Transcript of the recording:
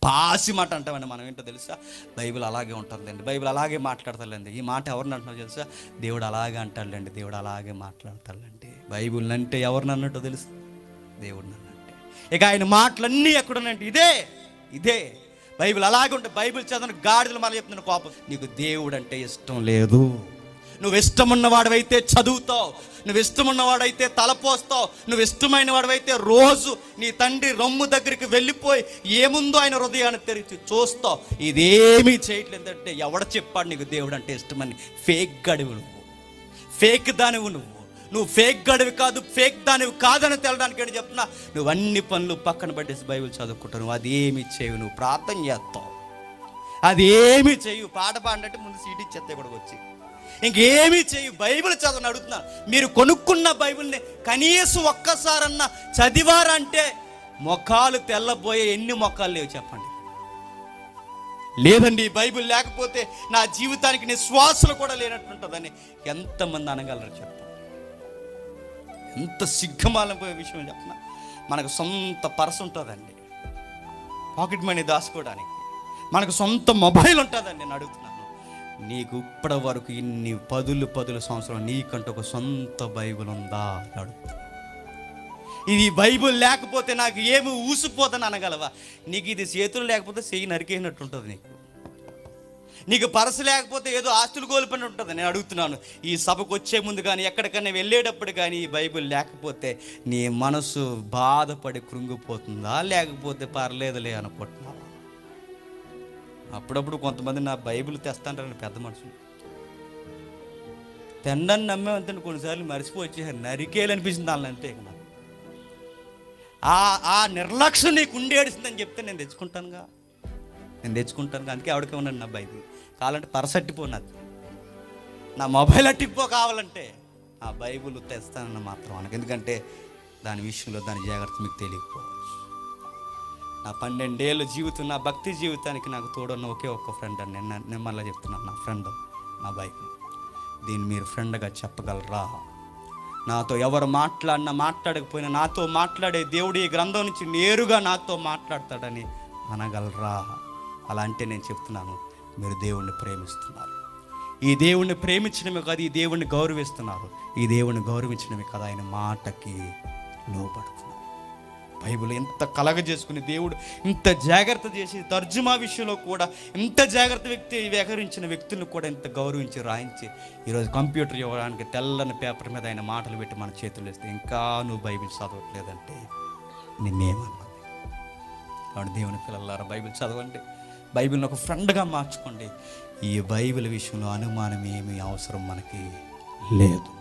బాసి మాట అంటామండి మనం ఏంటో తెలుసా బైబిల్ అలాగే ఉంటుందండి బైబిల్ అలాగే మాట్లాడతాడండి ఈ మాట ఎవరిని అంటున్నావు తెలుసా దేవుడు అలాగే అంటాడులేండి దేవుడు అలాగే మాట్లాడతాడండి బైబిల్ అంటే ఎవరిని అన్నట్టు తెలుసు దేవుడిని అన్నట్టే ఇక ఆయన మాటలన్నీ ఎక్కడున్నాయంటే ఇదే ఇదే బైబిల్ అలాగే ఉంటే బైబిల్ చదవని గాడిదలు మళ్ళీ చెప్తున్న కోపం నీకు దేవుడు అంటే ఇష్టం లేదు నువ్వు ఇష్టమున్న వాడివైతే చదువుతావు నువ్వు ఇష్టమున్న వాడైతే తలపోస్తావు నువ్వు ఇష్టమైన వాడివైతే రోజు నీ తండ్రి రొమ్ము దగ్గరికి వెళ్ళిపోయి ఏముందో ఆయన హృదయాన్ని తెరిచి చూస్తావు ఇదేమీ చేయట్లేదు అంటే ఎవడ చెప్పాడు నీకు దేవుడు అంటే ఇష్టమని ఫేక్ గడివు నువ్వు ఫేక్ దానివు నువ్వు నువ్వు ఫేక్ గడివి కాదు ఫేక్ దానివి కాదని తెలడానికి ఏంటి చెప్తున్నా నువ్వు అన్ని పనులు పక్కన పెట్టేసి బైబిల్ చదువుకుంటావు నువ్వు అదేమి చేయవు నువ్వు ప్రార్థన చేస్తావు అది ఏమి చేయు పాట పాడినట్టు ముందు సీడీ చెత్త కూడా వచ్చి ఇంకేమీ చేయు బైబిల్ చదవని అడుగుతున్నాను మీరు కొనుక్కున్న బైబిల్ని కనీసం ఒక్కసారన్నా చదివారంటే మొఖాలు తెల్లబోయే ఎన్ని మొఖాలు లేవు చెప్పండి లేదండి ఈ బైబిల్ లేకపోతే నా జీవితానికి నీ శ్వాసలు కూడా లేనట్టుంటుందని ఎంతమంది అనగలరు చెప్పండి ఎంత సిగ్గమాలం పోయే విషయం చెప్పిన మనకు సొంత పర్స్ ఉంటుందండి పాకెట్ మనీ దాచుకోవడానికి మనకు సొంత మొబైల్ ఉంటుందండి నేను అడుగుతున్నాను నీకు ఇప్పటి వరకు ఇన్ని పదులు పదులు సంవత్సరాలు నీకంటూ ఒక సొంత బైబిల్ ఉందా అని అడుగుతున్నా ఇది బైబిల్ లేకపోతే నాకు ఏమి ఊసిపోదని అనగలవా నీకు ఇది చేతులు లేకపోతే చెయ్యి నరికేసినట్టు ఉంటుంది నీకు నీకు పరస లేకపోతే ఏదో ఆస్తులు కోల్పోయిన ఉంటుంది నేను అడుగుతున్నాను ఈ సభకు వచ్చే ముందు కానీ ఎక్కడికైనా వెళ్ళేటప్పుడు కానీ ఈ బైబిల్ లేకపోతే నీ మనసు బాధపడి కృంగిపోతుందా లేకపోతే పర్లేదులే అనుకుంటున్నావా అప్పుడప్పుడు కొంతమంది నా బైబిల్ తెస్తాంటారని పెద్ద మనుషులు తెండని నమ్మేమంటే కొన్నిసార్లు మర్చిపోయి వచ్చేసారు నరికేయాలనిపించింది వాళ్ళని అంతే ఇక నాకు ఆ ఆ నిర్లక్ష్యం నీకు ఉండేడిసిందని చెప్తే నేను తెచ్చుకుంటానుగా నేను తెచ్చుకుంటాను అందుకే ఆవిడకే ఉన్నాను నా బైబిల్ కావాలంటే పరసట్టిపో నాది నా మొబైల్ అట్టిపో కావాలంటే ఆ బైబిల్ తెస్తానన్న మాత్రం అనకు ఎందుకంటే దాని విషయంలో దాని జాగ్రత్త మీకు తెలియకపోవచ్చు నా పన్నెండేళ్ళ జీవితం నా భక్తి జీవితానికి నాకు తోడున్న ఒకే ఒక్క ఫ్రెండ్ అని నేను నేను మళ్ళీ చెప్తున్నాను నా ఫ్రెండ్ నా బైబిల్ దీన్ని మీరు ఫ్రెండ్గా చెప్పగలరా నాతో ఎవరు మాట్లాడినా మాట్లాడకపోయినా నాతో మాట్లాడే దేవుడు ఈ గ్రంథం నుంచి నేరుగా నాతో మాట్లాడతాడని అనగలరా అలా అంటే నేను చెప్తున్నాను మీరు దేవుణ్ణి ప్రేమిస్తున్నారు ఈ దేవుణ్ణి ప్రేమించడమే కాదు ఈ దేవుణ్ణి గౌరవిస్తున్నారు ఈ దేవుణ్ణి గౌరవించడమే కదా ఆయన మాటకి లోపడుతున్నారు బైబిల్ ఎంత కలగ చేసుకుని దేవుడు ఇంత జాగ్రత్త చేసి తర్జుమా విషయంలో కూడా ఇంత జాగ్రత్త వ్యక్తి వ్యవహరించిన వ్యక్తులను కూడా ఇంత గౌరవించి రాయించి ఈరోజు కంప్యూటర్ ఇవ్వడానికి తెల్లని పేపర్ మీద ఆయన మాటలు పెట్టి మన చేతులు వేస్తే ఇంకా నువ్వు బైబిల్ చదవట్లేదంటే నిన్నేమన్నది కాబట్టి దేవుని పిల్లలారా బైబిల్ చదవండి బైబిల్ని ఒక ఫ్రెండ్గా మార్చుకోండి ఈ బైబిల్ విషయంలో అనుమానం ఏమీ అవసరం మనకి లేదు